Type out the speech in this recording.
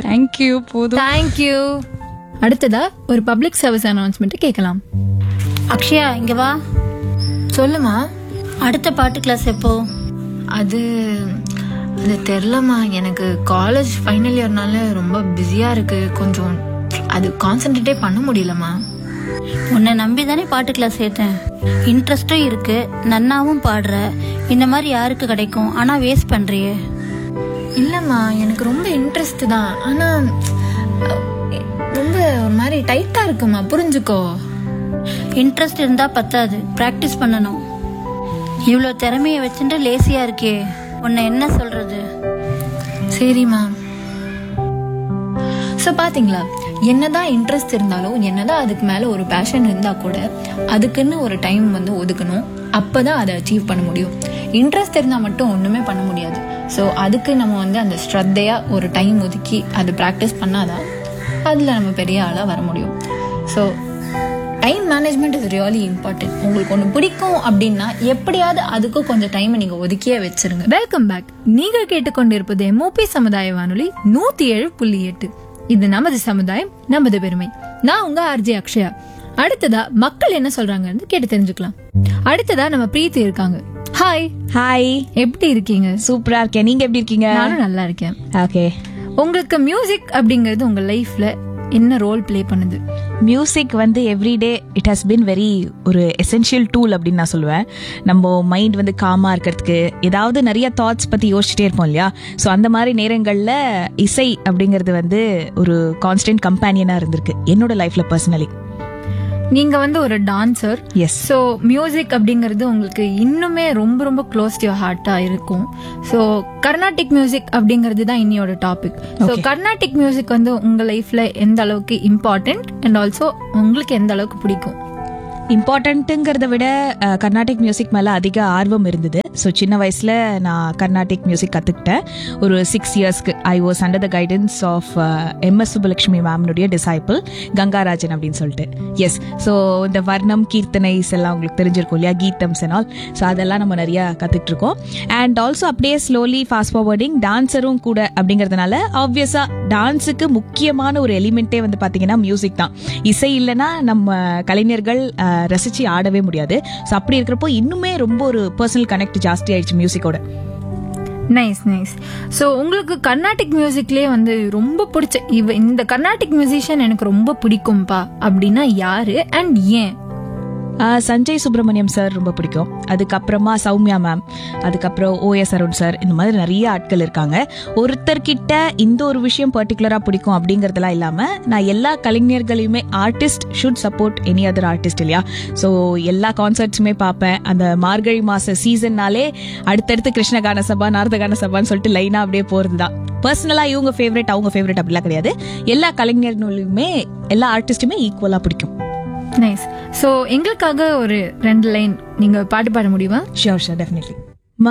thank you போதும் thank you அடுத்ததா ஒரு பப்ளிக் சர்வீஸ் அனௌன்ஸ்மெண்ட் கேட்கலாம் அக்ஷயா இங்க வா சொல்லுமா அடுத்த பாட்டு கிளாஸ் எப்போ அது அது தெரிலம்மா எனக்கு காலேஜ் ஃபைனல் இயர்னால ரொம்ப பிஸியா இருக்கு கொஞ்சம் அது கான்சென்ட்ரேட்டே பண்ண முடியலம்மா உன்னை நம்பி தானே பாட்டு கிளாஸ் சேர்த்தேன் இன்ட்ரெஸ்டும் இருக்கு நன்னாவும் பாடுற இந்த மாதிரி யாருக்கு கிடைக்கும் ஆனா வேஸ்ட் பண்றியே இல்லம்மா எனக்கு ரொம்ப இன்ட்ரெஸ்ட் தான் ஆனா அஹ், ரொம்ப ஒரு மாதிரி டைட்டா இருக்குமா புரிஞ்சுக்கோ இன்ட்ரெஸ்ட் இருந்தா பத்தாது பிராக்டிஸ் பண்ணணும் இவ்வளோ திறமைய வச்சுட்டு லேசியா இருக்கே உன்னை என்ன சொல்றது சரிம்மா ஸோ பாத்தீங்களா என்னதான் இன்ட்ரெஸ்ட் இருந்தாலும் என்னதான் அதுக்கு மேல ஒரு பேஷன் இருந்தா கூட அதுக்குன்னு ஒரு டைம் வந்து ஒதுக்கணும் அப்பதான் அதை அச்சீவ் பண்ண முடியும் இன்ட்ரெஸ்ட் இருந்தா மட்டும் ஒண்ணுமே பண்ண முடியாது ஸோ அதுக்கு நம்ம வந்து அந்த ஸ்ரத்தையா ஒரு டைம் ஒதுக்கி அது ப்ராக்டிஸ் பண்ணாதான் அதுல நம்ம பெரிய ஆளா வர முடியும் so time management is really important உங்களுக்கு ஒன்று பிடிக்கும் அப்படின்னா எப்படியாவது அதுக்கும் கொஞ்சம் டைம் நீங்க ஒதுக்கியே வச்சிருங்க வெல்கம் பேக் நீங்கள் கேட்டுக்கொண்டிருப்பது எம்ஓபி சமுதாய வானொலி நூத்தி ஏழு புள்ளி எட்டு இது நமது சமுதாயம் நமது பெருமை நான் உங்க ஆர்ஜே அக்ஷயா அடுத்ததா மக்கள் என்ன சொல்றாங்கன்னு கேட்டு தெரிஞ்சுக்கலாம் அடுத்ததா நம்ம பிரீத்தி இருக்காங்க ஹாய் ஹாய் எப்படி இருக்கீங்க சூப்பரா இருக்கேன் நீங்க எப்படி இருக்கீங்க நானும் நல்லா இருக்கேன் ஓகே உங்களுக்கு மியூசிக் அப்படிங்கிறது உங்க லைஃப்ல என்ன ரோல் ப்ளே பண்ணுது மியூசிக் வந்து everyday it has been very ஒரு எசென்ஷியல் டூல் அப்படின்னு நான் சொல்லுவேன் நம்ம மைண்ட் வந்து காமா இருக்கிறதுக்கு ஏதாவது நிறைய தாட்ஸ் பத்தி யோசிச்சுட்டே இருப்போம் இல்லையா ஸோ அந்த மாதிரி நேரங்களில் இசை அப்படிங்கிறது வந்து ஒரு கான்ஸ்டன்ட் கம்பேனியனா இருந்திருக்கு என்னோட லைஃப்ல பர்சனலி நீங்க வந்து ஒரு டான்சர் எஸ் ஸோ மியூசிக் அப்படிங்கிறது உங்களுக்கு இன்னுமே ரொம்ப ரொம்ப க்ளோஸ் டு ஹார்ட்டா இருக்கும் ஸோ கர்நாடிக் மியூசிக் அப்படிங்கிறது தான் இன்னியோட டாபிக் ஸோ கர்நாடிக் மியூசிக் வந்து உங்க லைஃப்ல எந்த அளவுக்கு இம்பார்ட்டன்ட் அண்ட் ஆல்சோ உங்களுக்கு எந்த அளவுக்கு பிடிக்கும் இம்பார்ட்டன்ட்டுங்கிறத விட அஹ், கர்நாடிக் மியூசிக் மேலே அதிக ஆர்வம் இருந்தது ஸோ சின்ன வயசில் நான் கர்நாடிக் மியூசிக் கற்றுக்கிட்டேன் ஒரு சிக்ஸ் இயர்ஸ்க்கு I was under the guidance of MS Subbulakshmi மேம்னுடைய டிசைபிள் கங்காராஜன் அப்படின்னு சொல்லிட்டு எஸ் ஸோ இந்த வர்ணம் கீர்த்தனைஸ் எல்லாம் உங்களுக்கு தெரிஞ்சிருக்கும் இல்லையா கீதம்ஸ் and all ஸோ அதெல்லாம் நம்ம நிறைய கற்றுட்டு இருக்கோம் அண்ட் ஆல்சோ அப்படியே ஸ்லோலி ஃபாஸ்ட் ஃபார்வர்டிங் டான்ஸரும் கூட அப்படிங்கிறதுனால ஆப்வியஸாக டான்ஸுக்கு முக்கியமான ஒரு எலிமெண்ட்டே வந்து பார்த்தீங்கன்னா மியூசிக் தான் இசை இல்லைன்னா நம்ம கலைஞர்கள் அஹ், ரசிச்சு ஆடவே முடியாது ஸோ அப்படி இருக்கிறப்போ இன்னுமே ரொம்ப ஒரு பர்சனல் கனெக்ட் ஜாஸ்தி ஆயிடுச்சு மியூசிக்கோட நைஸ் நைஸ் ஸோ உங்களுக்கு கர்நாடிக் மியூசிக்லயே வந்து ரொம்ப பிடிச்ச இவ இந்த கர்நாடிக் மியூசிஷியன் எனக்கு ரொம்ப பிடிக்கும்பா அப்படின்னா யாரு அண்ட் ஏன் ஆஹ் சஞ்சய் சுப்பிரமணியம் சார் ரொம்ப பிடிக்கும் அதுக்கப்புறமா சௌமியா மேம் அதுக்கப்புறம் ஓஎஸ் அருண் சார் இந்த மாதிரி நிறைய ஆட்கள் இருக்காங்க ஒருத்தர்கிட்ட இந்த ஒரு விஷயம் பர்டிகுலராக பிடிக்கும் அப்படிங்கறதெல்லாம் இல்லாமல் நான் எல்லா கலைஞர்களையுமே artist should support any other artist இல்லையா ஸோ எல்லா கான்சர்ட்ஸுமே பார்ப்பேன் அந்த மார்கழி மாச சீசன்னாலே அடுத்தடுத்து கிருஷ்ணகான சபா நாரதகான சபான்னு சொல்லிட்டு லைனாக அப்படியே போகிறது தான் பர்சனலாக இவங்க ஃபேவரட் அவங்க ஃபேவரட் அப்படிலாம் கிடையாது எல்லா கலைஞர்களுமே எல்லா ஆர்டிஸ்ட்டுமே ஈக்குவலாக பிடிக்கும் நைஸ் ஸோ எங்களுக்காக ஒரு ரெண்டு லைன் நீங்க பாட்டு பாட முடியுமா ஷியோர் ஷியோர் டெஃபினெட்லி